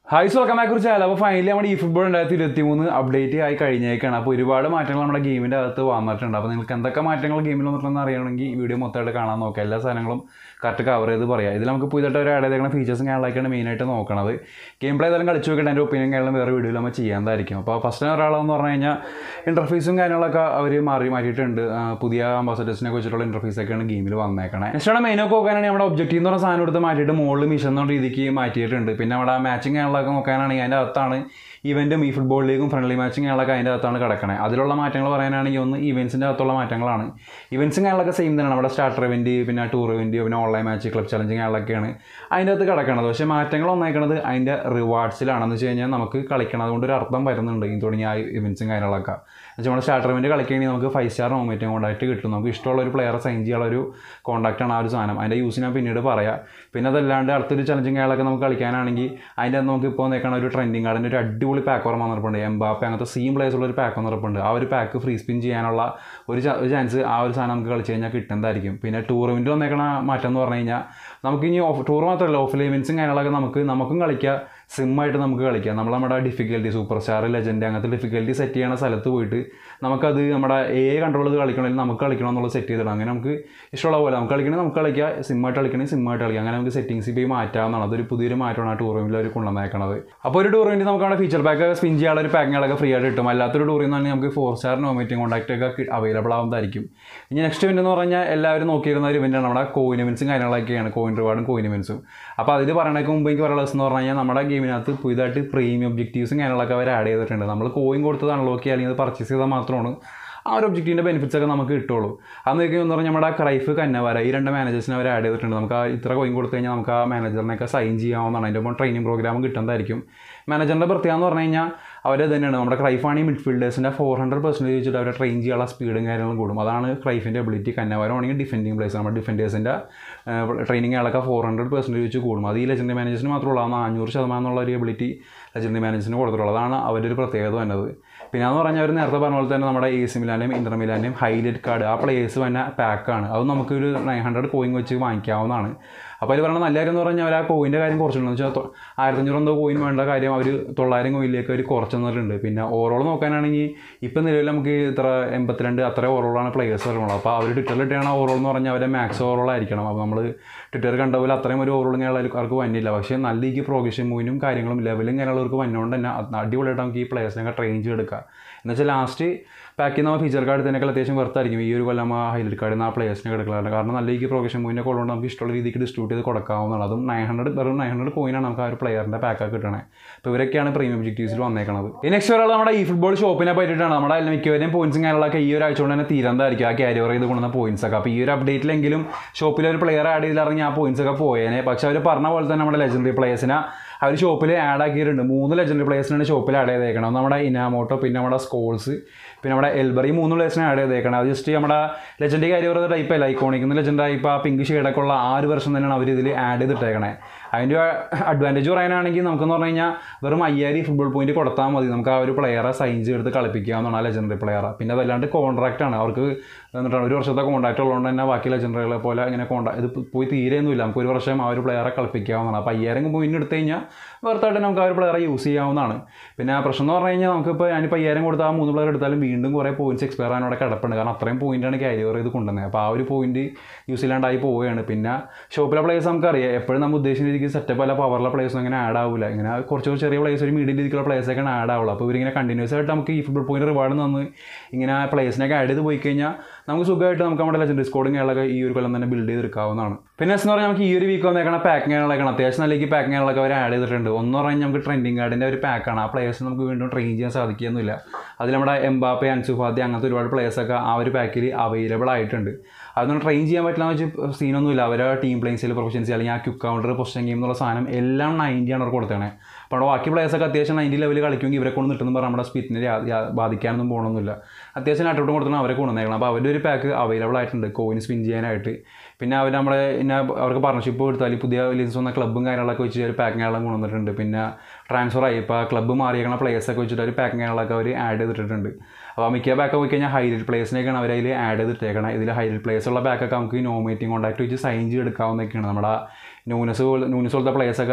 hi welcome back കുറിച്ച് അപ്പോൾ finally നമ്മുടെ ഈ ഫുട്ബോൾ രണ്ടായിരത്തി ഇരുപത്തി മൂന്ന് അപ്ഡേറ്റ് ആയി കഴിഞ്ഞേക്കാണ് അപ്പോൾ ഒരുപാട് മാറ്റങ്ങൾ നമ്മുടെ ഗെയിമിൻ്റെ അകത്ത് വന്നിട്ടുണ്ട് അപ്പോൾ നിങ്ങൾക്ക് എന്തൊക്കെ മാറ്റങ്ങൾ ഗെയിമിൽ വന്നിട്ടുണ്ടെന്ന് അറിയണമെങ്കിൽ ഈ വീഡിയോ മൊത്തമായിട്ട് കാണാൻ നോക്കുക എല്ലാ സാധനങ്ങളും കറക്റ്റ് കവർ ചെയ്ത് പറയാം ഇതിൽ നമുക്ക് പുതിയതായിട്ട് ഒരു ആഡ് ചെയ്തേക്കുന്ന ഫീച്ചേഴ്സും കാര്യങ്ങളൊക്കെയാണ് മെയിനായിട്ട് നോക്കണത് ഗെയിം പ്ലേ ഏതായാലും കളിച്ച് നോക്കിയിട്ട് എൻ്റെ ഒപ്പീനിയൻ കാര്യങ്ങളും വേറെ വീഡിയോയിൽ നമ്മൾ ചെയ്യാതായിരിക്കും അപ്പോൾ ഫസ്റ്റ് ഒരാളെന്ന് പറഞ്ഞു കഴിഞ്ഞാൽ ഇൻ്റർഫേസും കാര്യങ്ങളൊക്കെ അവർ മാറി മാറ്റിയിട്ടുണ്ട് ആ, പുതിയ അംബാസഡേഴ്സിനെ വെച്ചിട്ടുള്ള ഇൻ്റർഫേസൊക്കെയാണ് ഗെയിമിൽ വന്നേക്കണേ നെക്സ്റ്റ് മെയിനൊക്കെ നോക്കാനാണെങ്കിൽ നമ്മുടെ ഒബ്ജക്റ്റീവ് എന്ന് പറഞ്ഞ സാധനം എടുത്ത് മാറ്റിയിട്ട് മുകളിൽ മിഷൻ എന്ന രീതിക്ക് മാറ്റിയിട്ടുണ്ട് പിന്നെ നമ്മുടെ മാച്ചിങ് കാര്യങ്ങളൊക്കെ നോക്കാനാണെങ്കിൽ അതിൻ്റെ അകത്താണ് ഇവൻറ്റും ഈ ഫുട്ബോളിലേക്കും ഫ്രണ്ട്ലി മാച്ചിങ് കാര്യങ്ങളൊക്കെ അതിൻ്റെ അകത്താണ് കിടക്കണേ അതിലുള്ള മാറ്റങ്ങൾ പറയാനാണെങ്കിൽ ഒന്ന് ഇവൻസിൻ്റെ അകത്തുള്ള മാറ്റങ്ങളാണ് ഇവൻസും കാര്യങ്ങളൊക്കെ സെയിം തന്നെയാണ് നമ്മുടെ സ്റ്റാർട്ടർ ഇവൻറ്റ് പിന്നെ ടൂർ ഇവൻറ്റ് പിന്നെ ഓൺലൈൻ മാച്ച് ക്ലബ് ചലഞ്ചിങ് കാര്യങ്ങളൊക്കെയാണ് അതിൻ്റെ അകത്ത് കിടക്കണത് പക്ഷേ മാറ്റങ്ങൾ വന്നേക്കണത് അതിൻ്റെ റിവാർഡ്സിലാണെന്ന് വെച്ച് കഴിഞ്ഞാൽ നമുക്ക് കളിക്കണത് കൊണ്ട് ഒരു അർത്ഥം വരുന്നുണ്ട് ഈ തുടങ്ങിയ ആ ഇവൻസും കാര്യങ്ങളൊക്കെ എന്നുവെച്ചാൽ നമ്മുടെ സ്റ്റാർട്ടർ ഇവൻറ്റ് കളിക്കുകയാണെങ്കിൽ നമുക്ക് ഫൈവ് സ്റ്റാർ നോമേറ്റും കോൺടാക്റ്റ് കിട്ടും നമുക്ക് ഇഷ്ടമുള്ള ഒരു പ്ലെയറെ സൈൻ ചെയ്യാനുള്ള ഒരു കോൺടാക്റ്റാണ് ആ ഒരു സാധനം അതിൻ്റെ യൂസ് ഞാൻ പിന്നീട് പറയാം പിന്നെ അതല്ലാണ്ട് അടുത്തൊരു ചലഞ്ചിങ് കാര്യങ്ങളൊക്കെ നമുക്ക് കളിക്കാനാണെങ്കിൽ അതിൻ്റെ അകത്ത് നമുക്ക് ഇപ്പോൾ നിൽക്കണ ഒരു ട്രെൻഡിങ് കാർഡിൻ്റെ ഒരു അടിപൊളി പാക്ക് ഓർമ്മ വന്നിട്ടുണ്ട് എംബാപ്പെ അങ്ങനത്തെ സീം പ്ലേസ് ഉള്ള ഒരു പാക്ക് വന്നിട്ടുണ്ട് ആ ഒരു പാക്ക് ഫ്രീ സ്പിൻ ചെയ്യാനുള്ള ഒരു ച- ഒരു ചാൻസ് ആ ഒരു സാധനം നമുക്ക് കളിച്ച് കഴിഞ്ഞാൽ കിട്ടുന്നതായിരിക്കും പിന്നെ ടൂർണമെൻറ്റ് വന്നേക്കണ മാറ്റം എന്ന് പറഞ്ഞു കഴിഞ്ഞാൽ നമുക്ക് ഇനി ഓഫ് ടൂർ മാത്രമല്ല ഓഫ് ലിമിറ്റ്സും കാര്യങ്ങളൊക്കെ നമുക്ക് നമുക്കും കളിക്കാം സിമ്മായിട്ട് നമുക്ക് കളിക്കാം നമ്മൾ നമ്മുടെ ഡിഫിക്കൽറ്റി സൂപ്പർ സ്റ്റാർ ലെജൻഡ് അങ്ങനത്തെ ഡിഫിക്കൽറ്റി സെറ്റ് ചെയ്യണ സ്ഥലത്ത് പോയിട്ട് നമുക്കത് നമ്മുടെ എ കൺട്രോൾ ചെയ്ത് കളിക്കണമെങ്കിൽ നമുക്ക് കളിക്കണം എന്നുള്ളത് സെറ്റ് ചെയ്തിടാം അങ്ങനെ നമുക്ക് ഇഷ്ടമുള്ള പോലെ നമുക്ക് കളിക്കണമെങ്കിൽ നമുക്ക് കളിക്കാം സിമ്മായിട്ട് കളിക്കണമെങ്കിൽ സിമ്മായിട്ട് കളിക്കാം അങ്ങനെ നമുക്ക് സെറ്റിംഗ്സ് പോയി മാറ്റാവുന്നതാണ് അതൊരു പുതിയൊരു മാറ്റമാണ് ആ ടൂർണമെൻറ്റിൽ അവർ കൊണ്ടുവന്നേക്കണത് അപ്പോൾ ഒരു ടൂർണമെൻറ്റ് നമുക്ക് അവിടെ ഫീച്ചർ പാക്ക് സ്പിൻ ചെയ്യാനുള്ള ഒരു പാക്കിങ്ങളൊക്കെ ഫ്രീ ആയിട്ട് കിട്ടും അല്ലാത്തൊരു ടൂറിൽ നിന്ന് നമുക്ക് ഫോർ സ്റ്റാർ നോമേറ്റിംഗ് കോൺടാക്റ്റ് ഒക്കെ അവൈലബിൾ ആവുന്നതായിരിക്കും ഇനി നെക്സ്റ്റ് ഇവൻ്റ് എന്ന് പറഞ്ഞാൽ എല്ലാവരും നോക്കിയിരുന്ന ഒരു ഇവൻ്റാണ് നമ്മുടെ കോയിൻ ഇവൻസും കാര്യങ്ങളൊക്കെയാണ് കോയിൻ റിവാർഡും കോയിൻ ഇവൻസും അപ്പോൾ അതിൽ പറയണേക്ക് മുമ്പ് എനിക്ക് പറയുന്നത് എന്ന് പറഞ്ഞു കഴിഞ്ഞാൽ നമ്മുടെ ഗെയിമിനകത്ത് പുതിയതായിട്ട് പ്രീമിയം ഒബ്ജക്റ്റീവ്സും കാര്യങ്ങളൊക്കെ അവർ ആഡ് ചെയ്തിട്ടുണ്ട് നമ്മൾ കോയിൻ കൊടുത്തത് അൺലോക്ക് ചെയ്യുക അല്ലെങ്കിൽ അത് പർച്ചേസ് ചെയ്താൽ മാത്രമാണ് ആ ഒരു ഒബ്ജക്റ്റീവിൻ്റെ ബെനിഫിറ്റ്സ് ഒക്കെ നമുക്ക് കിട്ടുള്ളൂ അന്ന് എന്ന് പറഞ്ഞാൽ നമ്മുടെ ക്രൈഫ് കന്നവര ഈ രണ്ട് മാനേജേഴ്സിനെ അവർ ആഡ് ചെയ്തിട്ടുണ്ട് നമുക്ക് ആ ഇത്ര കോയിൻ കൊടുത്തു കഴിഞ്ഞാൽ നമുക്ക് ആ മാനേജറിനെയൊക്കെ സൈൻ ചെയ്യാവുന്നതാണ് അതിൻ്റെ ഒപ്പം ട്രെയിനിങ് പ്രോഗ്രാം കിട്ടുന്നതായിരിക്കും മാനേജറിൻ്റെ പ്രത്യേകത എന്ന് പറഞ്ഞു കഴിഞ്ഞാൽ അവർ തന്നെയാണ് നമ്മുടെ ക്രൈഫാണെങ്കിൽ മിഡ്ഫീൽഡേഴ്സിൻ്റെ ഫോർ ഹൺഡ്രഡ് പെർസെൻറ്റേജ് വെച്ചിട്ട് അവരെ ട്രെയിൻ ചെയ്യാനുള്ള സ്പീഡും കാര്യങ്ങളും കൂടും അതാണ് ക്രൈഫിൻ്റെ എബിലിറ്റി കന്നവരമാണെങ്കിൽ ഡിഫെൻഡിങ് പ്ലേസ് നമ്മുടെ ഡിഫൻഡേഴ്സിൻ്റെ ട്രെയിനിങ് ആളൊക്കെ ഫോർ ഹൺഡ്രഡ് പെർസെൻറ്റേജ് വെച്ച് കൂടും അത് ഈ ലെജൻഡറി മാനേജറിന് മാത്രമുള്ള ആ നാനൂറ് ശതമാനം എന്നുള്ള ഒരു എബിലിറ്റി ലെജൻഡറി മാനേജറിന് കൊടുത്തിട്ടുള്ളത് അതാണ് അവരുടെ ഒരു പ്രത്യേകത വന്നത് പിന്നെ എന്ന് പറഞ്ഞാൽ അവർ നേരത്തെ പറഞ്ഞ പോലെ തന്നെ നമ്മുടെ എ സി മിലാൻ്റെയും ഇന്റർ മിലാൻ്റെയും ഹൈലൈറ്റ് കാർഡ് ആ പ്ലേയേഴ്സ് തന്നെ പാക്കാണ് അത് നമുക്കൊരു നയൻ ഹൺഡ്രഡ് കോയിൻ വെച്ച് വാങ്ങിക്കാവുന്നതാണ് അപ്പോൾ അതിൽ പറയുന്ന നല്ല കാര്യം എന്ന് പറഞ്ഞാൽ അവർ ആ കോയിൻ്റെ കാര്യം കുറച്ചിട്ടുണ്ട് വെച്ചാൽ ആയിരത്തഞ്ഞൂറ് എന്തോ കോയിൻ വേണ്ട കാര്യം അവർ തൊള്ളായിരം കോയിലേക്ക് അവർ കുറച്ച് തന്നിട്ടുണ്ട് പിന്നെ ഓവറോൾ നോക്കാനാണെങ്കിൽ ഇപ്പം നിലവിൽ നമുക്ക് ഇത്ര എൺപത്തിരണ്ട് അത്ര ഓവറോളാണ് പ്ലേയേഴ്സ് വരുന്നത് അപ്പോൾ അവർ ട്വിറ്ററിൽ ഇട്ടാണ് ഓവറോൾ എന്ന് പറഞ്ഞാൽ അവരെ മാക്സ് ഓവറോൾ ആയിരിക്കണം അപ്പോൾ നമ്മൾ ട്വിറ്റർ കണ്ട പോലെ അത്രയും ഒരു ഓവറോൾ ഇങ്ങനെ അവർക്ക് വന്നില്ല പക്ഷേ നല്ല രീതിക്ക് പ്രോഗ്രഷൻ മൂവിനും കാര്യങ്ങളും ലെവലും കാര്യങ്ങളവർക്ക് വന്നുകൊണ്ട് തന്നെ അത് അടിപൊളിയായിട്ട് നമുക്ക് ഈ പ്ലേയേഴ്സിനൊക്കെ ട്രെയിൻ ചെയ്തെടുക്കുക എന്ന് വെച്ചാൽ ലാസ്റ്റ് പാക്ക് ചെയ്യുന്ന ഫീച്ചർ കാർഡ് തന്നെ അത്യാവശ്യം വെറുത്തായിരിക്കും ഈ ഒരു കൊല്ലം ആ ഹൈലൈറ്റ് കാർഡിൽ നിന്ന് ആ പ്ലേയേഴ്സിനെ എടുக்கலாம் കാരണം നല്ല രീതിക്ക് പ്രോഗ്രഷൻ മൂവിനെ കൊള്ളുകൊണ്ട് നമുക്ക് ഇഷ്ടമുള്ള രീതിക്ക് ഡിസ്ട്രിബ്യൂട്ട് ചെയ്ത് കൊടുക്കാവുന്നതാണ് അതും നയൻ ഹൺഡ്രഡ് വെറും നയൻ ഹൺഡ്രഡ് കോയിനാണ് നമുക്ക് ആ ഒരു പ്ലെയറിൻ്റെ പാക്കൊക്കെ കിട്ടണേ അപ്പോൾ ഇവരൊക്കെയാണ് പ്രീമിയം ഒബ്ജക്റ്റീവ്സിൽ വന്നേക്കുന്നത് ഈ നെക്സ്റ്റ് ഒരാൾ നമ്മുടെ ഈ ഫുട്ബോൾ ഷോപ്പിനെ പറ്റിയിട്ടാണ് നമ്മുടെ അതിൽ മിക്കവരെയും പോയിന്റ്സും കാര്യങ്ങളൊക്കെ ഈ ഒരു ആഴ്ച കൊണ്ട് തന്നെ തീരാന്തായിരിക്കും ആ ക്യാരി ഓവർ ചെയ്ത് കൊണ്ടുവന്ന പോയിന്റ്സ് ഒക്കെ അപ്പോൾ ഈ ഒരു അപ്ഡേറ്റിലെങ്കിലും ഷോപ്പിൽ ഒരു പ്ലെയർ ആഡ് ചെയ്തിറങ്ങി ആ പോയിന്റ്സ് ഒക്കെ പോയേനെ പക്ഷേ അവർ പറഞ്ഞ പോലെ തന്നെ നമ്മുടെ ലെജൻഡറി പ്ലേയേഴ്സിനെ അവർ ഷോപ്പിൽ ആഡ് ആക്കിയിട്ടുണ്ട് മൂന്ന് ലെജൻഡറി പ്ലേയേഴ്സിനാണ് ഷോപ്പിൽ ആഡ് ചെയ്തേക്കണം ഒന്ന് നമ്മുടെ ഇനാമോട്ടോ പിന്നെ നമ്മുടെ സ്കോൾസ് പിന്നെ നമ്മുടെ എൽബറി മൂന്ന് പ്ലേയേഴ്സിനെ ആഡ് ചെയ്തേക്കണം അത് ജസ്റ്റ് നമ്മുടെ ലെജൻഡറി കാര്യം പറയുന്ന ടൈപ്പ് അല്ല ഐക്കോണിക്കുന്ന ലെജൻഡ് ടൈപ്പ് ആ പിങ്ക് ഷെയ്ഡൊക്കെ ഉള്ള ആ ഒരു വെർഷൻ തന്നെയാണ് അവർ ഇതിൽ ആഡ് ചെയ്തിട്ടേക്കണേ അതിൻ്റെ അഡ്വാൻറ്റേജ് പറയാനാണെങ്കിൽ നമുക്കെന്ന് പറഞ്ഞു കഴിഞ്ഞാൽ വെറും അയ്യായിരം ഫുട്ബോൾ പോയിന്റ് കൊടുത്താൽ മതി നമുക്ക് ആ ഒരു പ്ലെയറെ സൈൻ ചെയ്തെടുത്ത് കളിപ്പിക്കാവുന്നതാണ് ആ ലെജൻഡറി പ്ലെയറെ പിന്നെ അതല്ലാണ്ട് കോൺട്രാക്റ്റ് ആണ് അവർക്ക് എന്നിട്ടാണ് ഒരു വർഷത്തെ കോൺട്രാക്റ്റ് ഉള്ളതുകൊണ്ട് തന്നെ ബാക്കി ലെജൻഡറികളെ പോലെ ഇങ്ങനെ കോൺട്രാ ഇത് പോയി തീരെയൊന്നുമില്ല നമുക്ക് ഒരു വർഷം ആ ഒരു പ്ലെയറെ കളിപ്പിക്കാവുന്നതാണ് അപ്പോൾ അയ്യായിരം പോയിന്റ് എടുത്തു കഴിഞ്ഞാൽ വെറുതായിട്ട് നമുക്ക് ആ ഒരു പ്ലെയറെ യൂസ് ചെയ്യാവുന്നതാണ് പിന്നെ ആ പ്രശ്നം എന്ന് പറഞ്ഞു കഴിഞ്ഞാൽ നമുക്കിപ്പോൾ ഞാനിപ്പോൾ അയ്യായിരം കൊടുത്താൽ ആ മൂന്ന് പ്ലെയർ എടുത്താലും വീണ്ടും കുറേ പോയിന്റ്സ് എക്സ്പയർ ആകാനോടെ കിടപ്പുണ്ട് കാരണം അത്രയും പോയിന്റാണ് ക്യാരി ഓവർ ചെയ്ത് കൊണ്ടുവന്നത് അപ്പോൾ ആ ഒരു പോയിന്റ് യൂസ് ഇല്ലാണ്ടായി പോവുകയാണ് പിന്നെ ഷോപ്പിലെ പ്ലേയേഴ്സ് നമുക്കറിയാം എപ്പോഴും നമ്മൾ ഉദ്ദേശിക്കുന്ന രീതിക്ക് സെറ്റപ്പ് അല്ല പവറുള്ള പ്ലേയേഴ്സും അങ്ങനെ ആഡ് ആവില്ല ഇങ്ങനെ കുറച്ച് കുറച്ച് ചെറിയ പ്ലേയേഴ്സ് ഒരു മീഡിയം രീതിക്കുള്ള പ്ലേയേഴ്സൊക്കെയാണ് ആഡ് ആവുള്ളൂ അപ്പോൾ ഇവരിങ്ങനെ കണ്ടിന്യൂസ് ആയിട്ട് നമുക്ക് ഈ ഫുട്ബോൾ പോയിന്റ് റിവാർഡ് തന്ന് ഇങ്ങനെ പ്ലേയേഴ്സിനൊക്കെ ആഡ് ചെയ്ത് പോയി കഴിഞ്ഞാൽ നമുക്ക് സുഖമായിട്ട് നമുക്ക് നമ്മുടെ ലെജൻഡറി സ്കോഡും കാര്യങ്ങളൊക്കെ ഈ ഒരു കൊല്ലം തന്നെ ബിൽഡ് ചെയ്തെടുക്കാവുന്നതാണ് പിന്നെ എന്ന് പറഞ്ഞാൽ നമുക്ക് ഈ ഒരു വീക്ക് വന്നേക്കണ പാക്കിംഗ് കാര്യങ്ങളൊക്കെ അത്യാവശ്യം നല്ല രീതിക്ക് പാക്കിംഗ് കാര്യങ്ങളൊക്കെ അവർ ആഡ് ചെയ്തിട്ടുണ്ട് ഒന്ന് പറഞ്ഞാൽ നമുക്ക് ട്രെൻഡിങ് കാർഡിൻ്റെ ഒരു പാക്കാണ് ആ പ്ലേയേഴ്സ് നമുക്ക് വീണ്ടും ട്രെയിൻ ചെയ്യാൻ സാധിക്കുകയൊന്നുമില്ല അതിൽ നമ്മുടെ എംബാപ്പെ അൻസുഫാദി അങ്ങനത്തെ ഒരുപാട് പ്ലേയേഴ്സൊക്കെ ആ ഒരു പാക്കിൽ അവൈലബിൾ ആയിട്ടുണ്ട് അതൊന്നും ട്രെയിൻ ചെയ്യാൻ പറ്റില്ല എന്ന് വെച്ചാൽ സീനൊന്നുമില്ല അവരെ ടീം പ്ലേസിൽ പ്രൊഫഷൻസി അല്ലെങ്കിൽ ആ ക്യുക്ക് കൗണ്ടർ പൊസിഷൻ ഗെയിം എന്നുള്ള സാധനം എല്ലാം നയൻറ്റിയാണ് അവർ കൊടുത്തത് അപ്പോൾ അവിടെ ബാക്കി പ്ലേയേഴ്സൊക്കെ അത്യാവശ്യം നയൻറ്റി ലെവലിൽ കളിക്കുമെങ്കിൽ ഇവരെ കൊണ്ട് നിട്ടെന്ന് പറഞ്ഞാൽ നമ്മുടെ സ്പിറ്റിനെ ബാധിക്കാനൊന്നും പോകണമെന്നില്ല അത്യാവശ്യം അട്ടോട്ട് കൊടുത്തണം അവരെ കൊണ്ടുവന്നേക്കണം അപ്പോൾ അവരുടെ ഒരു പാക്ക് അവൈലബിൾ ആയിട്ടുണ്ട് കോയിൻ സ്പിൻ ചെയ്യാനായിട്ട് പിന്നെ അവർ നമ്മളെ പിന്നെ അവർക്ക് പാർട്ണർഷിപ്പ് കൊടുത്താൽ പുതിയ ലിൻസ് വന്ന ക്ലബ്ബും കാര്യങ്ങളൊക്കെ വെച്ച് ഒരു പാക്കിംഗ് കാര്യങ്ങളും കൊണ്ടുവന്നിട്ടുണ്ട് പിന്നെ ട്രാൻസ്ഫർ ആയി ഇപ്പോൾ ക്ലബ്ബ് മാറിയേക്കണ പ്ലേയേഴ്സൊക്കെ വെച്ചിട്ട് ഒരു പാക്കിംഗ് കാര്യങ്ങളൊക്കെ അവർ ആഡ് ചെയ്തിട്ടുണ്ട് അപ്പോൾ മിക്ക ബാക്ക് പോയി കഴിഞ്ഞാൽ ഹൈലൈറ്റ് പ്ലേയേഴ്സിനെയൊക്കെയാണ് അവർ അതിൽ ആഡ് ചെയ്തിട്ടേക്കണം ഇതിൽ ഹൈലൈറ്റ് പ്ലേയേഴ്സ് ഉള്ള ബാക്കൊക്കെ നമുക്ക് നോമേറ്റിംഗ് കോൺടാക്ട് വെച്ച് സൈൻ ചെയ്തെടുക്കാവുന്നതൊക്കെയാണ് നമ്മുടെ ന്യൂനസ് പോലെ ന്യൂനസ് പോലത്തെ പ്ലേയേഴ്സൊക്കെ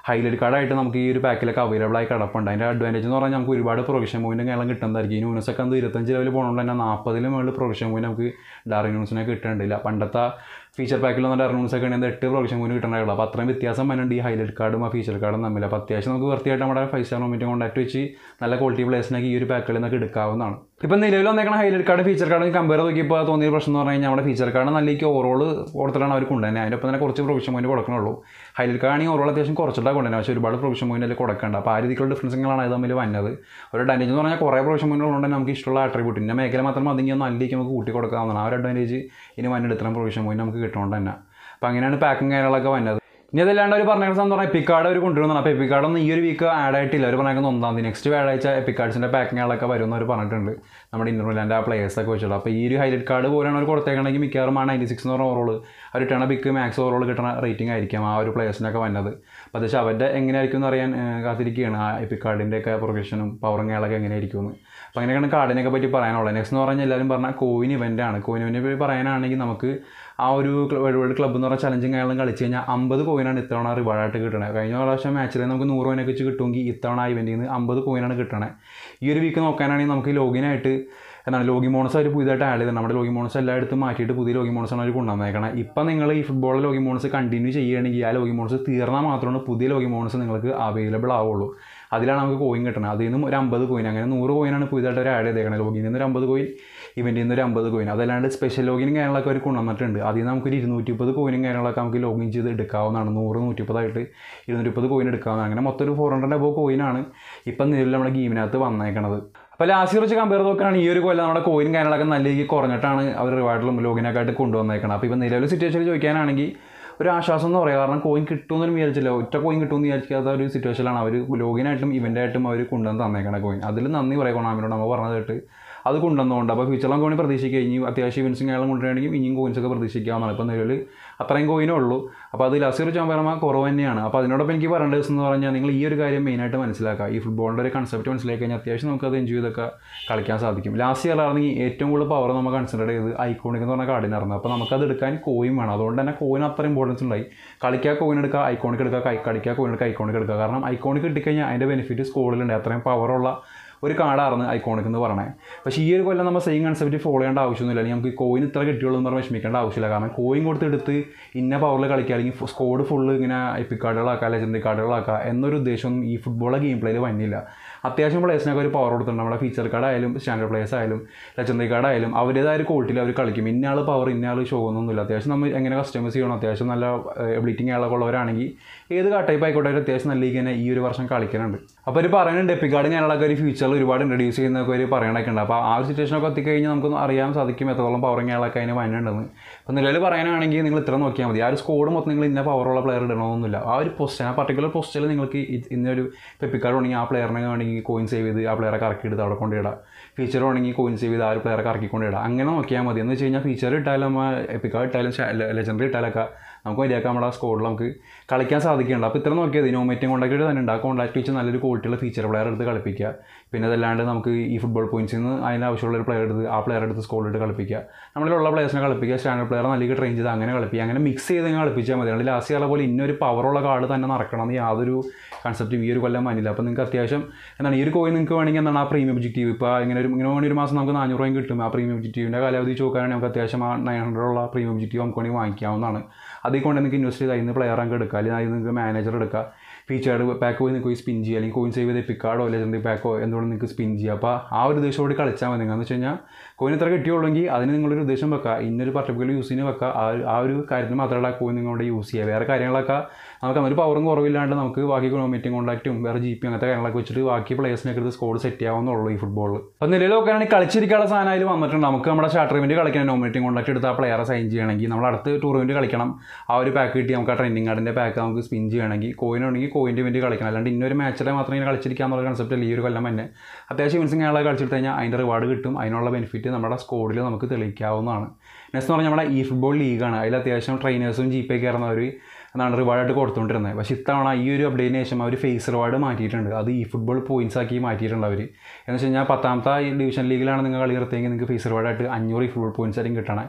ഹൈലൈറ്റ് കാർഡായിട്ട് നമുക്ക് ഈ ഒരു പാക്കിലൊക്കെ അവൈലബിൾ ആയി കിടപ്പുണ്ട് അതിൻ്റെ അഡ്വാൻറ്റേജ് എന്ന് പറഞ്ഞാൽ നമുക്ക് ഒരുപാട് പ്രൊവിഷൻ പോയിന്റ് കേരളം കിട്ടുന്നതായിരിക്കും ഈ ന്യൂനസൊക്കെ അത് ഇരുപത്തഞ്ച് ലെവൽ പോകുന്നതുകൊണ്ട് തന്നെ നാൽപ്പതിലും മുകളിൽ പ്രൊവിഷൻ പോയിന്റ് നമുക്ക് ഡാർക്ക് ന്യൂസിനെ കിട്ടേണ്ടില്ല പണ്ടത്തെ ഫീച്ചർ പാക്കിൽ വന്ന ഡാർക്ക് ന്യൂസൊക്കെ ആണെങ്കിൽ എട്ട് പ്രൊവിഷൻ പോയിന്റ് കിട്ടേണ്ടതുള്ളൂ അപ്പോൾ അത്രയും വ്യത്യാസം വരുന്നുണ്ട് ഈ ഹൈലൈറ്റ് കാർഡും ആ ഫീച്ചർ കാർഡും തമ്മിൽ അപ്പോൾ അത്യാവശ്യം നമുക്ക് വൃത്തിയായിട്ട് നമ്മുടെ ഫൈവ് സ്റ്റാർ മൊമെൻറ്റ് കോൺടാക്ട് വെച്ച് നല്ല ക്വാളിറ്റി പ്ലേസിനൊക്കെ ഈ ഒരു പാക്കിൽ നിന്നൊക്കെ എടുക്കാവുന്നതാണ് ഇപ്പം നിലവിൽ വന്നേക്കണ highlight card feature card compare നോക്കിയപ്പോൾ തോന്നിയ പ്രശ്നം എന്ന് പറഞ്ഞു കഴിഞ്ഞാൽ നമ്മുടെ ഫീച്ചർ കാർഡ് നല്ല എനിക്ക് ഓവറോൾ കൊടുത്തിട്ടാണ് അവർ കൊണ്ടുതന്നെ അതിൻ്റെ ഒപ്പം തന്നെ കുറച്ച് പ്രൊവിഷൻ പോയിന്റ് കൊടുക്കണുള്ളൂ ഹൈലൈറ്റ് കാർഡ് ആണെങ്കിൽ ഓവറോൾ അത്യാവശ്യം കുറച്ചിട്ടാണ് കൊണ്ടുതന്നെ പക്ഷേ ഒരുപാട് പ്രൊവിഷൻ പോയിന്റ് അതിൽ കൊടുക്കേണ്ട അപ്പോൾ ആ രീതിക്കുള്ള ഡിഫറൻസുകളാണ് ഇത് തമ്മിൽ വന്നത് ഒരു അഡ്വാൻറ്റേജ് എന്ന് പറഞ്ഞാൽ കുറേ പ്രൊവിഷൻ പോയിന്റ് ഉള്ളതുകൊണ്ട് തന്നെ നമുക്ക് ഇഷ്ടമുള്ള ആട്രിബ്യൂട്ട് ഇന്ന മേഖല മാത്രം മതിയെങ്കിൽ ഒന്ന് അല്ലേക്ക് നമുക്ക് കൂട്ടി കൊടുക്കാവുന്നതാണ് ആ ഒരു അഡ്വാൻറ്റേജ് ഇനി വന്നിട്ട് ഇത്രയും പ്രൊവിഷൻ പോയിന്റ് നമുക്ക് കിട്ടുകൊണ്ട് തന്നെ അപ്പോൾ അങ്ങനെയാണ് പാക്കിങ് കാര്യങ്ങളൊക്കെ വന്നത് ഇനി അതല്ലാണ്ട് അവർ പറഞ്ഞ സംഭവം പറഞ്ഞാൽ എപ്പിക്കാർഡ് അവർ കൊണ്ടുവരുന്നതാണ് അപ്പോൾ എപ്പിക്കാർഡ് ഒന്നും ഈ ഒരു വീക്ക് ആഡ് ആയിട്ടില്ല അവർ പറഞ്ഞേക്കുന്നത് ഒന്നാം തീയതി നെക്സ്റ്റ് വ്യാഴാഴ്ച എപ്പിക്കാർഡ്സിൻ്റെ പാക്കിങ്ങുകളൊക്കെ വരുമെന്ന് അവർ പറഞ്ഞിട്ടുണ്ട് നമ്മുടെ ഇൻ്റർവ്യൂലാൻ്റെ ആ പ്ലേയേഴ്സൊക്കെ വെച്ചിട്ട് അപ്പോൾ ഈ ഒരു ഹൈലൈറ്റ് കാർഡ് പോലെയാണ് അവർ കൊടുത്തേക്കണമെങ്കിൽ മിക്കവാറും ആ നയൻറ്റി സിക്സ് എന്ന് പറഞ്ഞ ഓവറോൾ അവർ ഇട്ടണ ബിക്ക് മാക്സ് ഓവറോൾ കിട്ടുന്ന റേറ്റിംഗ് ആയിരിക്കും ആ ഒരു പ്ലേയേഴ്സിനൊക്കെ വന്നത് അപ്പോൾ പക്ഷേ അവരുടെ എങ്ങനെയായിരിക്കും എന്ന് അറിയാൻ ഏഹ്, കാത്തിരിക്കുകയാണ് ആ എപ്പിക്കാർഡിൻ്റെ ഒക്കെ പ്രൊഫഷനും പവറും കാര്യങ്ങളൊക്കെ എങ്ങനെയായിരിക്കും എന്ന് അപ്പോൾ അങ്ങനെയൊക്കെയാണ് കാർഡിനെയൊക്കെ പറ്റി പറയാനുള്ളത് നെക്സ്റ്റ് എന്ന് പറഞ്ഞാൽ എല്ലാവരും പറഞ്ഞാൽ കോയിൻ ഇവൻ്റ് ആണ് കോയിൻ ഇവൻറ്റിനെ പറ്റി പറയാനാണെങ്കിൽ നമുക്ക് ആ ഒരു വേൾഡ് വേൾഡ് ക്ലബ്ബ് എന്ന് പറഞ്ഞ ചലഞ്ചും കാര്യങ്ങളും കളിച്ച് കഴിഞ്ഞാൽ അമ്പത് കോയിനാണ് ഇത്തവണ റിവാർഡായിട്ട് കിട്ടണത് കഴിഞ്ഞ പ്രാവശ്യം മാച്ചിൽ നമുക്ക് നൂറ് കോയിനൊക്കെ വെച്ച് കിട്ടുമെങ്കിൽ ഇത്തവണ ആ ഇവൻറ്റിൽ നിന്ന് അമ്പത് കോയിനാണ് കിട്ടണത് ഈ ഒരു വീക്ക് നോക്കാനാണെങ്കിൽ നമുക്ക് ലോഗിനായിട്ട് എന്താണ് ലോഗി മോണസ് അവർ പുതിയതായിട്ട് ആഡ് ചെയ്തത് നമ്മുടെ ലോഗി മോണസ് എല്ലായിടത്തും മാറ്റിയിട്ട് പുതിയ ലോഗി മോണസാണ് അവർ കൊണ്ടുവന്നേക്കണം ഇപ്പം നിങ്ങൾ ഈ ഫുട്ബോൾ ലോഗി മോണസ് കണ്ടിന്യൂ ചെയ്യുകയാണെങ്കിൽ ആ ലോഗി മോണസ് തീർന്നാൽ മാത്രമാണ് പുതിയ ലോഗി മോണസ് നിങ്ങൾക്ക് അവൈലബിൾ ആവുള്ളൂ അതിലാണ് നമുക്ക് കോയിൻ കിട്ടുന്നത് അതിൽ നിന്നും ഒരു അമ്പത് കോയിൻ അങ്ങനെ നൂറ് കോയിനാണ് പുതിയതായിട്ട് അവർ ആഡ് ചെയ്തേക്കുന്നത് ലോഗിൽ നിന്ന് ഒരു അമ്പത് കോയിൻ ഇവൻറ്റിൽ നിന്ന് ഒരു അമ്പത് കോയിൻ അതല്ലാണ്ട് സ്പെഷ്യൽ ലോഗിനും കാര്യങ്ങളൊക്കെ അവർ കൊണ്ടുവന്നിട്ടുണ്ട് അതിൽ നിന്ന് നമുക്കൊരു ഇരുന്നൂറ്റി മുപ്പത് കോയിനും കാര്യങ്ങളൊക്കെ നമുക്ക് ലോഗിൻ ചെയ്ത് എടുക്കാവുന്നതാണ് നൂറ് നൂറ്റിപ്പതായിട്ട് ഇരുന്നൂറ്റി മുപ്പത് കോയിൻ എടുക്കാവുന്നതാണ് അങ്ങനെ മൊത്തം ഒരു ഫോർ ഹൺഡ്രഡ് അബോ കോയിനാണ് ഇപ്പം നിലവിൽ നമ്മുടെ ഗെയിമിനകത്ത് വന്നേക്കണത് അപ്പോൾ ലാസ്റ്റ് വെച്ച് കമ്പയർ നോക്കുകയാണെങ്കിൽ ഈ ഒരു കൊല്ലം നമ്മുടെ കോയിൻ കാര്യങ്ങളൊക്കെ നല്ല രീതിക്ക് കുറഞ്ഞിട്ടാണ് അവർ റിവാർഡിലും ലോഗിനൊക്കെ ആയിട്ട് കൊണ്ടുവന്നേക്കണം അപ്പോൾ ഇപ്പം നിലവിൽ സിറ്റുവേഷനിൽ ചോദിക്കാനാണെങ്കിൽ ഒരു ആശ്വാസം എന്ന് പറയുക കാരണം കോയിൻ കിട്ടുമെന്നൊന്നും വിചാരിച്ചില്ല ഒറ്റ കോയിൻ കിട്ടുമെന്ന് വിചാരിക്കാത്ത ഒരു സിറ്റുവേഷനിലാണ് അവർ ലോഗിനായിട്ടും ഇവൻ്റായിട്ടും അവർ കൊണ്ടുവന്ന് തന്നേക്കണ കോയിൻ അതിൽ നന്ദി പറയാം കൊണാമിനോട് നമ്മൾ പറഞ്ഞത് കേട്ട് അത് കൊണ്ടുവന്നുകൊണ്ട് അപ്പോൾ ഫ്യൂച്ചറിലും കോയിൻ പ്രതീക്ഷിക്കുക ഇനി അത്യാവശ്യം ഇവൻസും കാര്യങ്ങളും കൊണ്ടുവരികയാണെങ്കിൽ ഇനിയും കോയിൻസൊക്കെ പ്രതീക്ഷിക്കാവുന്നതാണ് ഇപ്പോൾ നിലവിൽ അത്രയും കോയിനേ ഉള്ളൂ അപ്പോൾ അത് ലാസ്റ്റ് വെച്ച് പറയുമ്പോൾ കുറവ് തന്നെയാണ് അപ്പോൾ അതിനോടൊപ്പം എനിക്ക് പറയേണ്ടത് എന്ന് പറഞ്ഞാൽ നിങ്ങൾ ഈ ഒരു കാര്യം മെയിനായിട്ട് മനസ്സിലാക്കുക ഈ ഫുട്ബോളിൻ്റെ ഒരു കൺസെപ്റ്റ് മനസ്സിലാക്കി കഴിഞ്ഞാൽ അത്യാവശ്യം നമുക്ക് അത് എൻജോയ് ചെയ്തൊക്കെ കളിക്കാൻ സാധിക്കും ലാസ്റ്റ് ഇയർ ആണെങ്കിൽ ഏറ്റവും കൂടുതൽ പവർ നമ്മൾ കൺസിഡർ ചെയ്ത് ഐക്കോണിക് എന്ന് പറഞ്ഞ കാർഡിനായിരുന്നു അപ്പോൾ നമുക്കത് എടുക്കാൻ കോയിൻ വേണം അതുകൊണ്ട് തന്നെ കോയിൻ അത്ര ഇമ്പോർട്ടൻസ് ഉണ്ടായി കളിക്കുക കോയിൻ എടുക്കുക ഐക്കോണിക് എടുക്കുക കൈ കളിക്കുക കോയിൻ എടുക്കുക ഐക്കോണിക് എടുക്കുക കാരണം ഐക്കോണിക് കിട്ടിക്കഴിഞ്ഞാൽ അതിൻ്റെ ബെനിഫിറ്റ് സ്കോളിലുണ്ട് അത്രയും പവറുള്ള ഒരു കാർഡായിരുന്നു ഐക്കോണിക് എന്ന് പറഞ്ഞത് പക്ഷേ ഈ ഒരു കൊല്ലം നമ്മൾ സെയിം കൺസെപ്റ്റ് ഫോളോ ചെയ്യേണ്ട ആവശ്യമൊന്നുമില്ല അല്ലെങ്കിൽ നമുക്ക് കോയിൻ ഇത്ര കിട്ടിയുള്ളൂ എന്ന് പറഞ്ഞ് വിഷമിക്കേണ്ട ആവശ്യമില്ല കാരണം കോയിൻ കൊടുത്തെടുത്ത് ഇന്ന പവറിൽ കളിക്കുക അല്ലെങ്കിൽ സ്കോഡ് ഫുള്ള് ഇങ്ങനെ എപ്പിക് കാർഡുകളാക്കുക ലെജൻഡറി കാർഡുകളാക്കുക എന്നൊരു ഉദ്ദേശമൊന്നും ഈ ഫുട്ബോളെ ഗെയിം പ്ലേയിൽ വന്നില്ല അത്യാവശ്യം പ്ലേസിനൊക്കെ ഒരു പവർ കൊടുത്തിട്ടുണ്ട് നമ്മുടെ ഫീച്ചർ കാർഡ് ആയാലും സ്റ്റാൻഡേർഡ് പ്ലേയേഴ്സ് ആയാലും ലെജൻഡറി കാർഡ് ആയാലും അവരുടേതായ ഒരു ക്വാളിറ്റിയിൽ അവർ കളിക്കും ഇന്നയാൾ പവർ ഇന്നയാൾ ഷോ ഒന്നുമില്ല അത്യാവശ്യം നമ്മൾ എങ്ങനെ കസ്റ്റമൈസ് ചെയ്യണം അത്യാവശ്യം നല്ല എബിലിറ്റിംഗ് ആളൊക്കെ ഉള്ളവരാണെങ്കിൽ ഏത് ടൈപ്പ് ആയിക്കോട്ടെ അവർ അത്യാവശ്യം നല്ല രീതിക്ക് തന്നെ ഈ ഒരു വർഷം കളിക്കുന്നുണ്ട് അപ്പോൾ അവർ പറയുന്നുണ്ട് എപ്പിക് കാർഡ് ഞാനൊക്കെ ഒരു ഫ്യൂച്ചറിൽ ഒരുപാട് ഇൻട്രൊഡ്യൂസ് ചെയ്യുന്നൊക്കെ ഒരു പറയണൊക്കെ ഉണ്ട് അപ്പോൾ ആ ഒരു സിറ്റുവേഷനൊക്കെ എത്തിക്കഴിഞ്ഞാൽ നമുക്ക് അറിയാൻ സാധിക്കും എത്രത്തോളം പവർ ആളൊക്കെ അതിന് വന്നിട്ടുണ്ടെന്ന് അപ്പോൾ നിലവിൽ പറയാനാണെങ്കിൽ നിങ്ങൾ ഇത്ര നോക്കിയാൽ മതി ആ ഒരു സ്കോഡ് മൊത്തം നിങ്ങൾ ഇന്ന പവറുള്ള പ്ലെയർ ഇടണമെന്നില്ല ആ ഒരു പൊസിഷൻ ആ പർട്ടിക്കുലർ പൊസിഷനിൽ നിങ്ങൾക്ക് ഇ- ഇന്നൊരു എപ്പിക് കാർഡ് ഉണ്ടെങ്കിൽ ആ പ്ലെയറിനെ വേണമെങ്കിൽ കോയിൻ സേവ് ചെയ്ത് ആ പ്ലെയറെ കറക്കി എടുത്ത് അവിടെ കൊണ്ടിടാം ഫീച്ചർ വേണമെങ്കിൽ കോയിൻ സേവ് ചെയ്ത് ആ ഒരു പ്ലെയറെ കറക്കി കൊണ്ടിടാം അങ്ങനെ നോക്കിയാൽ മതി എന്ന് വെച്ച് കഴിഞ്ഞാൽ ഫീച്ചർ ഇട്ടാലും നമ്മൾ എപ്പിക് കാർഡ് ഇട്ടാലും ലെജൻഡറി ഇട്ടാലൊക്കെ നമുക്ക് മര്യാദക്ക് നമ്മുടെ ആ സ്കോഡിൽ നമുക്ക് കളിക്കാൻ സാധിക്കുന്നുണ്ട് അപ്പോൾ ഇത്ര നോക്കിയത് നോമേറ്റിംഗ് കോൺടാക്റ്റ് തന്നെ ഉണ്ട് ആ കോൺടാക്ട് വെച്ച് നല്ലൊരു ക്വാളിറ്റിയുള്ള ഫീച്ചർ പ്ലെയർ എടുത്ത് കളിപ്പിക്കുക പിന്നെ അതല്ലാണ്ട് നമുക്ക് ഈ ഫുട്ബോൾ പോയിന്റ്സിൽ നിന്ന് അതിന് ആവശ്യമുള്ള ഒരു പ്ലെയർ എടുത്ത് ആ പ്ലെയർ എടുത്ത് സ്കോളിലിട്ട് കളിപ്പിക്കുക നമ്മളിലുള്ള പ്ലേയേഴ്സിനെ കളിപ്പിക്കുക സ്റ്റാൻഡേർഡ് പ്ലെയർ നല്ല ട്രെയിൻ ചെയ്ത് അങ്ങനെ കളിപ്പിക്കുക അങ്ങനെ മിക്സ് ചെയ്ത് ഇങ്ങനെ കളിപ്പിച്ചാൽ മതി അല്ലെങ്കിൽ ലാസ്റ്റ് കാലം പോലെ ഇന്നൊരു പവറുള്ള കാർഡ് തന്നെ നടക്കണം എന്ന് യാതൊരു കൺസെപ്റ്റും ഈ ഒരു കൊല്ലം വന്നില്ല അപ്പോൾ നിങ്ങൾക്ക് അത്യാവശ്യം എന്താണ് ഈ ഒരു കോയിൻ നിങ്ങൾക്ക് വേണമെങ്കിൽ എന്താണ് ആ പ്രീമിയം ഒബ്ജക്റ്റീവ് ഇപ്പോൾ ഇങ്ങനെ ഒരു ഇങ്ങനെ വേണമെങ്കിൽ ഒരു മാസം നമുക്ക് നാനൂറ് രൂപയും കിട്ടും ആ പ്രീമിയം ഒബ്ജക്റ്റീവിൻ്റെ കാലാവധി വെച്ച് നോക്കുകയാണെങ്കിൽ നമുക്ക് അത്യാവശ്യം ആ നയൻ ഹൺഡ്രഡ് ഉള്ള പ്രീമിയം ഒബ്ജക്റ്റീവ് നമുക്ക് വേണമെങ്കിൽ വാങ്ങിക്കാവുന്നതാണ് അതിൽ കൊണ്ട് നിങ്ങൾക്ക് ഇൻവെസ്റ്റ് ചെയ്ത് അതിന് പ്ലെയർ റാങ്ക് എടുക്കുക അല്ലെങ്കിൽ അതിൽ നിങ്ങൾക്ക് മാനേജർ എടുക്കുക ഫീച്ചേർഡ് പാക്ക് പോയി നിങ്ങൾക്ക് സ്പിൻ ചെയ്യുക അല്ലെങ്കിൽ കോയിൻ സേവ് ചെയ്ത് പിക്കാർഡോ ലെജൻഡറി പാക്കോ എന്തുകൊണ്ട് നിങ്ങൾക്ക് സ്പിൻ ചെയ്യുക അപ്പോൾ ആ ഒരു ഉദ്ദേശത്തോടെ കളിച്ചാൽ മതി എന്ന് വെച്ച് കഴിഞ്ഞാൽ കോയിൻ എത്ര കിട്ടിയുള്ളെങ്കിൽ അതിന് നിങ്ങളൊരു ഉദ്ദേശം വെക്കുക ഇന്നൊരു പർട്ടിക്കുലർ യൂസിന് വെക്കുക ആ ഒരു- ആ ഒരു കാര്യത്തിന് മാത്രമല്ല ആ കോയിൻ നിങ്ങളുടെ യൂസ് ചെയ്യുക വേറെ കാര്യങ്ങളൊക്കെ നമുക്ക് അന്നൊരു പവറും കുറവില്ലാണ്ട് നമുക്ക് ബാക്കി മീറ്റിംഗ് കോൺടാക്റ്റും വേറെ ജി പി അങ്ങനത്തെ കാര്യങ്ങളൊക്കെ വെച്ചിട്ട് ബാക്കി പ്ലേയേഴ്സിനൊക്കെ എടുത്ത് സ്കോഡ് സെറ്റ് ചെയ്യാവുന്നുള്ളൂ ഈ ഫുട്ബോളിൽ അപ്പോൾ നിലവിൽ നോക്കുകയാണെങ്കിൽ കളിച്ചിരിക്കാനുള്ള സാധനം അതിൽ വന്നിട്ടുണ്ട് നമുക്ക് നമ്മുടെ സ്റ്റാർട്ടർ ഇവൻറ്റ് കളിക്കണം നോമിനേറ്റിംഗ് കോൺടാക്ട് എടുത്ത് ആ പ്ലെയറെ സൈൻ ചെയ്യണമെങ്കിൽ നമ്മൾ അടുത്ത് ടൂർണമെൻറ്റ് കളിക്കണം ആ ഒരു പാക്ക് കിട്ടി നമുക്ക് ആ ട്രെൻഡിങ് കാർഡിൻ്റെ പാക്ക് നമുക്ക് സ്പിൻ ചെയ്യണമെങ്കിൽ കോയിൻ ഉണ്ടെങ്കിൽ കോയിൻ്റെ ഇവൻറ്റ് കളിക്കണം അല്ലാണ്ട് ഇന്നൊരു മാച്ചിലെ മാത്രം ഇങ്ങനെ കളിച്ചിരിക്കുക എന്നുള്ള കൺസെപ്റ്റ് അല്ല ഈ ഒരു കൊല്ലം തന്നെ അത്യാവശ്യം ഇവൻസിങ് ആളെ കളിച്ചിട്ട് കഴിഞ്ഞാൽ അതിൻ്റെ റിവാർഡ് കിട്ടും അതിനുള്ള ബെനിഫിറ്റ് നമ്മുടെ സ്കോഡിൽ നമുക്ക് തെളിയിക്കാവുന്നതാണ് നെക്സ്റ്റ് എന്ന് പറഞ്ഞാൽ നമ്മുടെ ഈ ഫുട്ബോൾ ലീഗാണ് അതിൽ അത്യാവശ്യം ട്രെയിനേഴ്സും ജി പേ കയറുന്നവർ എന്താണ് റിവാർഡായിട്ട് കൊടുത്തുകൊണ്ടിരുന്നത് പക്ഷേ ഇത്തവണ ഈ ഒരു അപ്ഡേറ്റിന് ശേഷം അവർ ഫേസ് റിവാർഡ് മാറ്റിയിട്ടുണ്ട് അത് ഈ ഫുട്ബോൾ പോയിന്റ്സ് ആക്കി മാറ്റിയിട്ടുണ്ട് അവർ എന്ന് വെച്ച് കഴിഞ്ഞാൽ പത്താമത്തെ ഈ ഡിവിഷൻ ലീഗിലാണ് നിങ്ങൾ കളി നിർത്തിയെങ്കിൽ നിങ്ങൾക്ക് ഫേസ് റിവാർഡായിട്ട് അഞ്ഞൂറ് ഈ ഫുട്ബോൾ പോയിന്റ്സ് ആയിരിക്കും കിട്ടണേ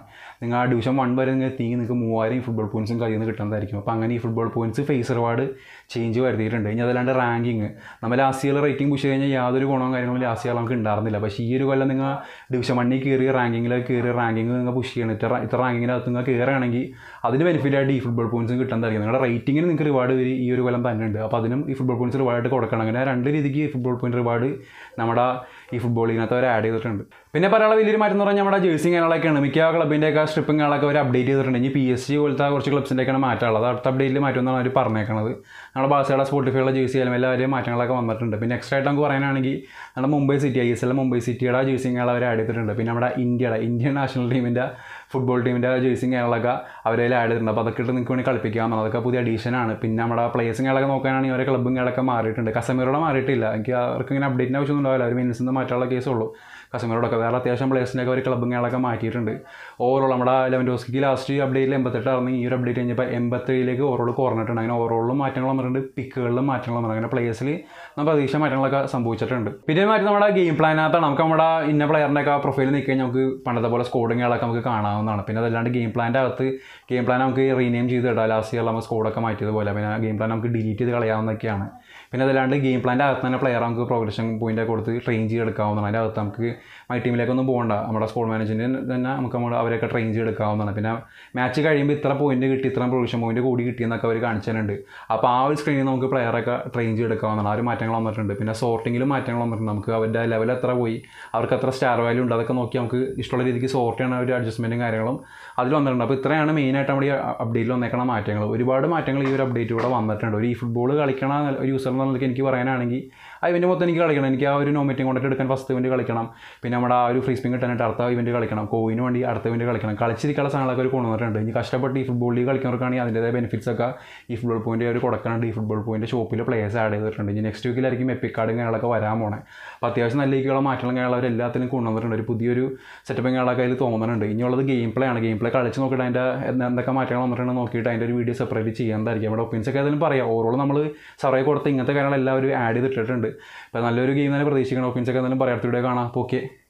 നിങ്ങൾ ആ ഡിവിഷൻ വൺ വരെ നിങ്ങൾ എത്തി നിങ്ങൾക്ക് മൂവായിരം ഈ ഫുട്ബോൾ പോയിൻറ്റ്സും കയ്യിൽ നിന്ന് കിട്ടുന്നതായിരിക്കും അപ്പോൾ അങ്ങനെ ഈ football points phase reward change വരുത്തിയിട്ടുണ്ട് ഇനി അതല്ലാണ്ട് റാങ്കിങ് നമ്മൾ ലാസ്റ്റ് ഇയർ റേറ്റിംഗ് പുഷ് കഴിഞ്ഞാൽ യാതൊരു ഗുണവും കാര്യങ്ങളും ലാസ്റ്റ് ഇയർ നമുക്ക് ഉണ്ടായിരുന്നില്ല പക്ഷേ ഈ ഒരു കൊല്ലം നിങ്ങൾ ഡിവിഷൻ വണ്ണിൽ കയറി റാങ്കിങ്ങിലൊക്കെ കയറി റാങ്കിങ് നിങ്ങൾ പുഷ് ചെയ്യണം ഇത്ര ഇത്ര റാങ്കിങ്ങിനകത്ത് നിങ്ങൾ കയറുകയാണെങ്കിൽ അതിന് ബെനിഫിറ്റ് ആയിട്ട് ഈ ഫുട്ബോൾ പോയിൻറ്റ്സും കിട്ടുന്നതായിരിക്കും നിങ്ങളുടെ റേറ്റിങ്ങിന് നിങ്ങൾക്ക് റിവാർഡ് വരി ഈ ഒരു കൊല്ലം തന്നെ ഉണ്ട് അപ്പോൾ അതിനും ഈ ഫുട്ബോൾ പോയിൻറ്റ്സ് റിവാർഡ് കൊടുക്കണം അങ്ങനെ രണ്ട് രീതിക്ക് ഈ ഫുട്ബോൾ പോയിൻറ്റ് റിവാർഡ് നമ്മുടെ ഈ ഫുട്ബോളിനകത്ത് അവർ ആഡ് ചെയ്തിട്ടുണ്ട് പിന്നെ പറയാനുള്ള വലിയൊരു മാറ്റം എന്ന് പറഞ്ഞാൽ നമ്മുടെ ജേഴ്സി കാര്യങ്ങളൊക്കെയാണ് മിക്ക ക്ലബിൻ്റെയൊക്കെ സ്ട്രിപ്പിങ്ങുകളൊക്കെ അവർ അപ്ഡേറ്റ് ചെയ്തിട്ടുണ്ട് ഇനി പി എസ് ജി പോലത്തെ കുറച്ച് ക്ലബ്സിൻ്റെയൊക്കെയാണ് മാറ്റമുള്ളത് അടുത്ത അപ്ഡേറ്റിൽ മാറ്റുമെന്നാണ് അവർ പറഞ്ഞേക്കുന്നത് നമ്മുടെ ബാസയുടെ സ്പോട്ടിഫൈയുടെ ജേഴ്സി ആയാലും എല്ലാവരെയും മാറ്റങ്ങളൊക്കെ വന്നിട്ടുണ്ട് പിന്നെ എക്സ്ട്രാ ആയിട്ട് നമുക്ക് പറയാനാണെങ്കിൽ നമ്മുടെ Mumbai city I S L Mumbai സിറ്റിയുടെ ജേഴ്സിങ്ങൾ അവർ ആഡ് ചെയ്തിട്ടുണ്ട് പിന്നെ നമ്മുടെ ഇന്ത്യയുടെ ഇന്ത്യൻ നാഷണൽ ടീമിൻ്റെ ഫുട്ബോൾ ടീമിൻ്റെ ജേഴ്സിങ് കാര്യങ്ങളൊക്കെ അവരെല്ലാം ആഡ് ചെയ്തിട്ടുണ്ട് അപ്പോൾ അതൊക്കെ ഇട്ട് നിങ്ങൾക്ക് വേണ്ടി കളിപ്പിക്കാം അതൊക്കെ പുതിയ അഡീഷനാണ് പിന്നെ നമ്മുടെ പ്ലേയേഴ്സും കാര്യങ്ങളൊക്കെ നോക്കാനാണെങ്കിൽ അവരെ ക്ലബ്ബും കാര്യങ്ങളൊക്കെ മാറിയിട്ടുണ്ട് കസമീറോടെ മാറിയിട്ടില്ല എനിക്ക് അവർക്ക് ഇങ്ങനെ അപ്ഡേറ്റിൻ്റെ ആവശ്യമൊന്നും ഉണ്ടാവില്ല അവർ മിനിറ്റ്സ് നിന്ന് മാറ്റാനുള്ള കേസുള്ളൂ കസമീറോടൊക്കെ വേറെ അത്യാവശ്യം പ്ലേയേഴ്സിനൊക്കെ അവർ ക്ലബ്ബും കാര്യങ്ങളൊക്കെ മാറ്റിയിട്ടുണ്ട് ഓവറോൾ നമ്മുടെ ലെവൻ ഡോസ്ക്ക് ലാസ്റ്റ് അപ്ഡേറ്റിൽ എൺപത്തെട്ടായിരുന്നു ഈ ഒരു അപ്ഡേറ്റ് കഴിഞ്ഞപ്പോൾ എൺപത്തേഴിലേക്ക് ഓവറോൾ കുറഞ്ഞിട്ടുണ്ട് അങ്ങനെ ഓവറോളിലും മാറ്റങ്ങൾ വന്നിട്ടുണ്ട് പിക്കുകളിലും മാറ്റങ്ങൾ വന്നിട്ടുണ്ട് അങ്ങനെ പ്ലേയേഴ്സിൽ നമ്മൾ പ്രതീക്ഷ മാറ്റങ്ങളൊക്കെ സംഭവിച്ചിട്ടുണ്ട് പിന്നെ മാറ്റി നമ്മുടെ ഗെയിം പ്ലാനകത്താണ് നമുക്ക് നമ്മുടെ ഇന്ന പ്ലെയറിൻ്റെ ഒക്കെ പ്രൊഫൈൽ നിൽക്കി കഴിഞ്ഞാൽ നമുക്ക് പണ്ടത്തെ പോലെ സ്കോഡിങ്ങുകളൊക്കെ നമുക്ക് കാണാവുന്നതാണ് പിന്നെ അതല്ലാണ്ട് ഗെയിം പ്ലാൻ്റെ അകത്ത് ഗെയിം പ്ലാൻ നമുക്ക് റീനെയിം ചെയ്ത് ഇടാം ലാസ്റ്റ് ഇയർ നമ്മൾ സ്കോഡൊക്കെ മാറ്റിയതുപോലെ പിന്നെ ഗെയിം പ്ലാൻ നമുക്ക് ഡിലീറ്റ് ചെയ്ത് കളയാവുന്നതൊക്കെയാണ് പിന്നെ അതല്ലാണ്ട് ഗെയിം പ്ലാൻ്റെ അകത്ത് തന്നെ പ്ലെയർ നമുക്ക് പ്രോഗ്രഷൻ പോയിൻ്റ് കൊടുത്ത് ട്രെയിൻ ചെയ്തെടുക്കാവുന്നതാണ് അതിൻ്റെ അകത്ത് നമുക്ക് മൈ ടീമിലേക്കൊന്നും പോകണ്ട നമ്മുടെ സ്കോഡ് മാനേജ്മെൻറ്റിന് തന്നെ നമുക്ക് നമ്മൾ അവരെയൊക്കെ ട്രെയിൻ ചെയ്തെടുക്കാവുന്നതാണ് പിന്നെ മാച്ച് കഴിയുമ്പോൾ ഇത്ര പോയിന്റ് കിട്ടി ഇത്ര പ്രൊവിഷൻ പോയിന്റ് കൂടി കിട്ടിയെന്നൊക്കെ അവർ കാണിച്ചു തരുന്നുണ്ട് അപ്പോൾ ആ ഒരു സ്ക്രീനിൽ നമുക്ക് പ്ലെയറൊക്കെ ട്രെയിൻ ചെയ്തെടുക്കാവുന്നതാണ് ആ ഒരു മാറ്റങ്ങൾ വന്നിട്ടുണ്ട് പിന്നെ സോർട്ടിങ്ങിലും മാറ്റങ്ങൾ വന്നിട്ടുണ്ട് നമുക്ക് അവരുടെ ലെവൽ എത്ര പോയി അവർക്ക് എത്ര സ്റ്റാർ വാല്യൂ ഉണ്ട് അതൊക്കെ നോക്കി നമുക്ക് ഇഷ്ടമുള്ള രീതിക്ക് സോർട്ട് ചെയ്യണ ഒരു അഡ്ജസ്റ്റ്മെൻറ്റും കാര്യങ്ങളും അതിൽ വന്നിട്ടുണ്ട് അപ്പോൾ ഇത്രയാണ് മെയിനായിട്ട് നമ്മുടെ ഈ അപ്ഡേറ്റിൽ വന്നേക്കണ മാറ്റങ്ങൾ ഒരുപാട് മാറ്റങ്ങൾ ഈ ഒരു അപ്ഡേറ്റ് കൂടെ വന്നിട്ടുണ്ട് ഒരു ഈ ഫുട്ബോൾ കളിക്കണ ഒരു യൂസർ എന്നുള്ളത് എനിക്ക് പറയാനാണെങ്കിൽ ആ ഇവൻ്റ് മൊത്തം എനിക്ക് കളിക്കണം എനിക്ക് ആ ഒരു നോമിറ്റിംഗ് കൊണ്ടിട്ട് എടുക്കാൻ ഫസ്റ്റ് ഇവൻ്റ് കളിക്കണം പിന്നെ നമ്മുടെ ആ ഒരു ഫ്രീ സ്പിൻ കിട്ടാനായിട്ട് അടുത്ത ഇവൻ്റ് കളിക്കണം കോയിന് വേണ്ടി അടുത്ത ഇവൻ്റ് കളിക്കണം കളിച്ചിരിക്കാനുള്ള സാധനങ്ങളൊക്കെ ഒരു കൊണ്ടുവന്നിട്ടുണ്ട് ഇനി കഷ്ടപ്പെട്ട് ഈ ഫുട്ബോൾ ലീഗ് കളിക്കുന്നവർക്കാണെങ്കിൽ അതിൻ്റെതായ ബെനിഫിറ്റ്സ് ഒക്കെ ഈ ഫുട്ബോൾ പോയിൻ്റ് അവർ കൊടുക്കാനുണ്ട് ഈ ഫുട്ബോൾ പോയിൻ്റ് ഷോപ്പിൽ പ്ലേയേഴ്സ് ആഡ് ചെയ്തിട്ടുണ്ട് ഇനി നെക്സ്റ്റ് വീക്കിലായിരിക്കും എപ്പിക് കാർഡും കാര്യങ്ങളൊക്കെ വരാൻ പോണേ അപ്പോൾ അത്യാവശ്യം നല്ല രീതിക്കുള്ള മാറ്റങ്ങളും കാര്യങ്ങളും അവർ എല്ലാത്തിലും കൊണ്ടുവന്നിട്ടുണ്ട് ഒരു പുതിയൊരു സെറ്റപ്പും കാര്യങ്ങളൊക്കെ അതിൽ തോന്നുന്നുണ്ട് ഇനിയുള്ളത് ഗെയിം പ്ലേ ആണ് ഗെയിം പ്ലേ കളിച്ച് നോക്കിയിട്ട് അതിൻ്റെ എന്തൊക്കെ മാറ്റങ്ങൾ വന്നിട്ടുണ്ടെന്ന് നോക്കിയിട്ട് അതിൻ്റെ ഒരു വീഡിയോ സെപ്പറേറ്റ് ചെയ്യാൻ നമ്മുടെ ഒപ്പീനിയൻസ് ഒക്കെ അതിലും പറയാം ഓവറോൾ നമ്മൾ സർവേ കൊടുത്ത് ഇങ്ങനത്തെ കാര്യങ്ങൾ എല്ലാവരും ആഡ് ചെയ്തിട്ടിട്ടുണ്ട് അപ്പോൾ നല്ലൊരു ഗെയിം തന്നെ പ്രതീക്ഷിക്കണം ഒപ്പീനിയൻസ് ഒക്കെ എന്തായാലും പറയാം അടുത്ത വീഡിയോ കാണാം അപ്പോൾ ഓക്കെ